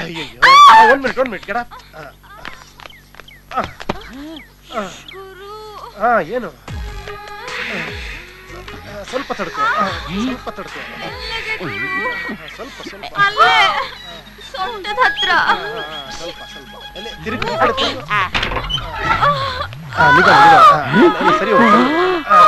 ಅಯ್ಯಯ್ಯೋ ಒಂದ್ ಮಿನಿಟ್ ಒಂದ್ ಮಿನಿಟ್ ಕೆಡ ಹಾ ಏನು ಆ, ಸ್ವಲ್ಪ ತಡ್ಕೋ ಆ, ಸ್ವಲ್ಪ ತಡ್ಕೋ ಆ, ಸ್ವಲ್ಪ ಸ್ವಲ್ಪ ಅಲ್ಲೇ ಸೊಂಟದ ಹತ್ರ ಆ, ಸ್ವಲ್ಪ ಸ್ವಲ್ಪ ಎಲೆ, ತಿರುಗಿ ಈ ಕಡೆ ತಿರುಗು. ಆ, ನಿಧಾನ ನಿಧಾನ ಆ, ಎಲೆ, ಸರಿ ಹೋಗು ಆ,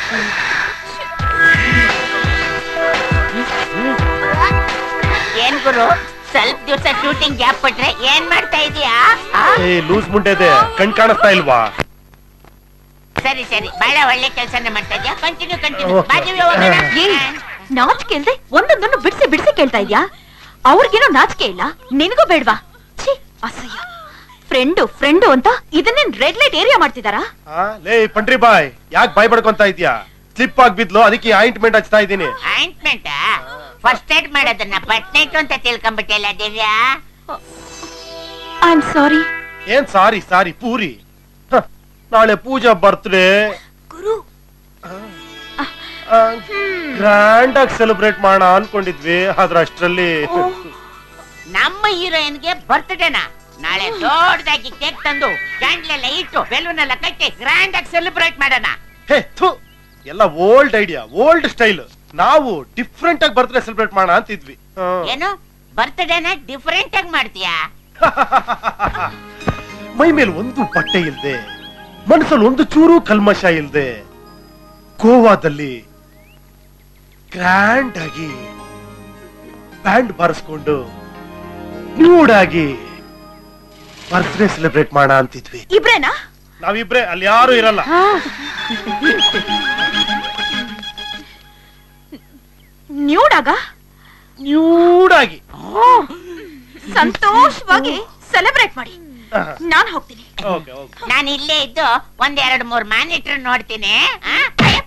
ಏನ್ ಗುರು ಸ್ವಲ್ಪ ದಿವಸ ಶೂಟಿಂಗ್ ಗ್ಯಾಪ್ ಕೊಟ್ರೆ ಏನ್ ಮಾಡ್ತಾ ಇದೀಯಾ ಆ? ಏ ಲೂಸ್ ಮುಂಡೆ ಇದೆ ಕಣ್ ಕಾಣಿಸ್ತಾ ಇಲ್ವಾ ಸರಿ ಸರಿ ಬಹಳ ಒಳ್ಳೆ ಕೆಲಸನ ಮಾಡ್ತಾ ಇದೀಯಾ ಕಂಟಿನ್ಯೂ ಕಂಟಿನ್ಯೂ Okay. ಬಾಜುವೆ ಹೋಗೋಣ ಏಯ್ ನಾಚಿಕೆ ಇಲ್ದೆ ಒಂದೊಂದನ್ನು ಬಿಡಿಸಿ ಬಿಡಿಸಿ ಕೇಳ್ತಾ ಇದ್ಯಾ ಅವ್ರಿಗೇನೋ ನಾಚಿಕೆ ಇಲ್ಲ ನಿನಗೂ ಬೇಡ್ವಾ ಛೀ ಅಸಹ್ಯ ಫ್ರೆಂಡು ಫ್ರೆಂಡು ಅಂತ ಇದನ್ನೇನ್ ರೆಡ್ ಲೈಟ್ ಏರಿಯಾ ಮಾಡ್ತಿದಾರಾ ಆ, ಲೇ ಪಂಡ್ರಿ ಬಾಯ್ ಯಾಕೆ ಬಾಯ್ ಬಡ್ಕೊಂತ ಇದ್ಯಾ ಸ್ಲಿಪ್ ಆಗಿ ಬಿದ್ಲು ಅದಕ್ಕೆ ಆಯಿಂಟ್ಮೆಂಟ್ ಹಚ್ತಾ ಇದ್ದೀನಿ ಆಯಿಂಟ್ಮೆಂಟ್ ಫಸ್ಟ್ ಏಡ್ ಮಾಡೋದನ್ನ ಬಟ್ನೆಟ್ ಅಂತ ತಿಳ್ಕೊಂಡ್ಬಿಟ್ಟಿಲ್ಲ ದಿವ್ಯಾ ಐ ಆಮ್ ಸಾರಿ ಏನ್ ಸಾರಿ ಸಾರಿ ಪೂರಿ ಹ, ನಾಳೆ ಪೂಜಾ ಬರ್ತ್ಡೇ ಗುರು ಗ್ರ್ಯಾಂಡ್ ಆಗಿ ಸೆಲೆಬ್ರೇಟ್ ಮಾಡೋಣ ಅನ್ಕೊಂಡಿದ್ವಿ ಆದ್ರ ಅಷ್ಟ್ರಲ್ಲಿ ನಮ್ಮ ಹೀರೋಯಿನ್ಗೆ ಬರ್ತ್ಡೇನಾ ನಾಳೆ ದೊಡ್ಡದಾಗಿ ಕೇಕ್ ತಂದು ಕ್ಯಾಂಡಲ್ ಎಲ್ಲ ಇಟ್ಟು ಬೆಲೂನ್ ಎಲ್ಲ ಕಟ್ಟಿ ಗ್ರ್ಯಾಂಡ್ ಆಗಿ ಸೆಲೆಬ್ರೇಟ್ ಮಾಡೋಣ ಹೇ ಥು ಎಲ್ಲ ಓಲ್ಡ್ ಐಡಿಯಾ ಓಲ್ಡ್ ಸ್ಟೈಲ್ ನಾವು ಡಿಫ್ರೆಂಟ್ ಆಗಿ ಬರ್ತ್ಡೇ ಸೆಲೆಬ್ರೇಟ್ ಮಾಡೋಣ ಅಂತಿದ್ವಿ ಹ. ಏನು ಬರ್ತ್ಡೇನ ಡಿಫರೆಂಟ್ ಆಗಿ ಮಾಡ್ತೀಯಾ ಮೈ ಮೇಲೆ ಒಂದು ಬಟ್ಟೆ ಇಲ್ದೆ ಮನಸ್ಸಲ್ಲಿ ಒಂದು ಚೂರು ಕಲ್ಮಶ ಇಲ್ದೆ ಗೋವಾದಲ್ಲಿ ಗ್ರ್ಯಾಂಡ್ ಆಗಿ ಬ್ಯಾಂಡ್ ಬಾರಿಸ್ಕೊಂಡು ನ್ಯೂಡ್ ಆಗಿ ಬರ್ತ್ಡೇ ಸೆಲೆಬ್ರೇಟ್ ಮಾಡೋಣ ಅಂತಿದ್ವಿ ಇಬ್ರೇನಾ ನಾವಿಬ್ರೆ ಅಲ್ಲಿ ಯಾರು ಇರಲ್ಲ ನ್ಯೂಡಾಗ ನ್ಯೂಡ್ ಆಗಿ ಸಂತೋಷವಾಗಿ ಸೆಲೆಬ್ರೇಟ್ ಮಾಡಿ ನಾನ್ ಹೋಗ್ತೀನಿ ಓಕೆ ಓಕೆ ನಾನು ಇಲ್ಲೇ ಇದ್ದು ಒಂದ್ ಎರಡ್ ಮೂರ್ ಮಾನಿಟರ್ ನೋಡ್ತೀನಿ ಆ? ಅಯ್ಯಪ್ಪ.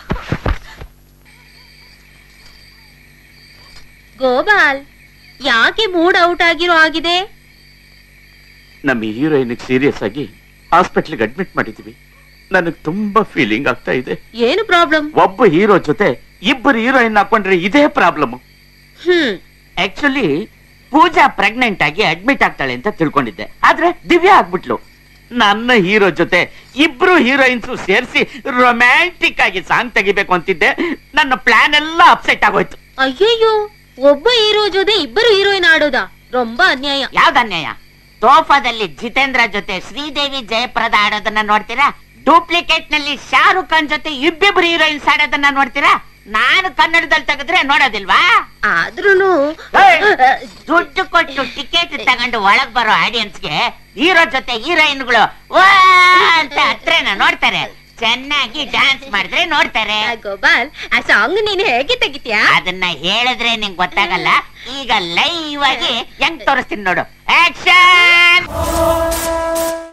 ಗೋಪಾಲ್ ಯಾಕೆ ಮೂಡ್ ಔಟ್ ಆಗಿರೋ ಆಗಿದೆ ನಮ್ಮ ಹೀರೋಯಿನ್ ಸೀರಿಯಸ್ ಆಗಿ ಹಾಸ್ಪಿಟ್ಲಿಗೆ ಅಡ್ಮಿಟ್ ಮಾಡಿದೀವಿ ನನಗೆ ತುಂಬಾ ಫೀಲಿಂಗ್ ಆಗ್ತಾ ಇದೆ ಏನು ಪ್ರಾಬ್ಲಮ್ ಒಬ್ಬ ಹೀರೋ ಜೊತೆ ಇಬ್ಬರು ಹೀರೋಯಿನ್ ಹಾಕೊಂಡ್ರೆ ಇದೇ ಪ್ರಾಬ್ಲಮ್ ಹ್ಮ್ ಆಕ್ಚುಲಿ ಪೂಜಾ ಪ್ರೆಗ್ನೆಂಟ್ ಆಗಿ ಅಡ್ಮಿಟ್ ಆಗ್ತಾಳೆ ಅಂತ ತಿಳ್ಕೊಂಡಿದ್ದೆ ಆದ್ರೆ ದಿವ್ಯಾ ಆಗ್ಬಿಟ್ಲು ನನ್ನ ಹೀರೋ ಜೊತೆ ಇಬ್ರು ಹೀರೋಯಿನ್ಸ್ ಸೇರಿಸಿ ರೊಮ್ಯಾಂಟಿಕ್ ಆಗಿ ಸಾಂಗ್ ತೆಗಿಬೇಕು ಅಂತಿದ್ದೆ ನನ್ನ ಪ್ಲಾನ್ ಎಲ್ಲ ಅಪ್ಸೆಟ್ ಆಗೋಯ್ತು ಅಯ್ಯಯ್ಯೋ ಒಬ್ಬ ಹೀರೋ ಜೊತೆ ಇಬ್ಬರು ಹೀರೋಯಿನ್ ಆಡೋದಾ ರೊಂಬ ಅನ್ಯಾಯ ಯಾವ್ದ್ ಅನ್ಯಾಯ ತೋಫಾದಲ್ಲಿ ಜಿತೇಂದ್ರ ಜೊತೆ ಶ್ರೀದೇವಿ ಜಯಪ್ರದ ಆಡೋದನ್ನ ನೋಡ್ತೀರಾ ಡೂಪ್ಲಿಕೇಟ್ ನಲ್ಲಿ ಶಾರುಖ್ ಖಾನ್ ಜೊತೆ ಇಬ್ಬಿಬ್ರು ಹೀರೋಯಿನ್ಸ್ ಆಡೋದನ್ನ ನೋಡ್ತೀರಾ ನಾನು ಕನ್ನಡದಲ್ಲಿ ತೆಗೆದ್ರೆ ನೋಡೋದಿಲ್ವಾ ಆದ್ರೂನು ಏಯ್! ದುಡ್ಡು ಕೊಟ್ಟು ಟಿಕೆಟ್ ತಗೊಂಡು ಒಳಗ್ ಬರೋ ಆಡಿಯನ್ಸ್ಗೆ ಹೀರೋ ಜೊತೆ ಹೀರೋಯಿನ್ಗಳು ವಾ ಅಂತ ಹತ್ರನ ನೋಡ್ತಾರೆ ಚೆನ್ನಾಗಿ ಡ್ಯಾನ್ಸ್ ಮಾಡಿದ್ರೆ ನೋಡ್ತಾರೆ ಗೋಪಾಲ್ ಆ ಸಾಂಗ್ ನೀನ್ ಹೇಗೆ ತೆಗಿತೀಯಾ ಅದನ್ನ ಹೇಳಿದ್ರೆ ನಿಂಗ್ ಗೊತ್ತಾಗಲ್ಲ ಈಗ ಲೈವ್ ಆಗಿ ಹೆಂಗ್ ತೋರಿಸ್ತೀನಿ ನೋಡು ಆಕ್ಷನ್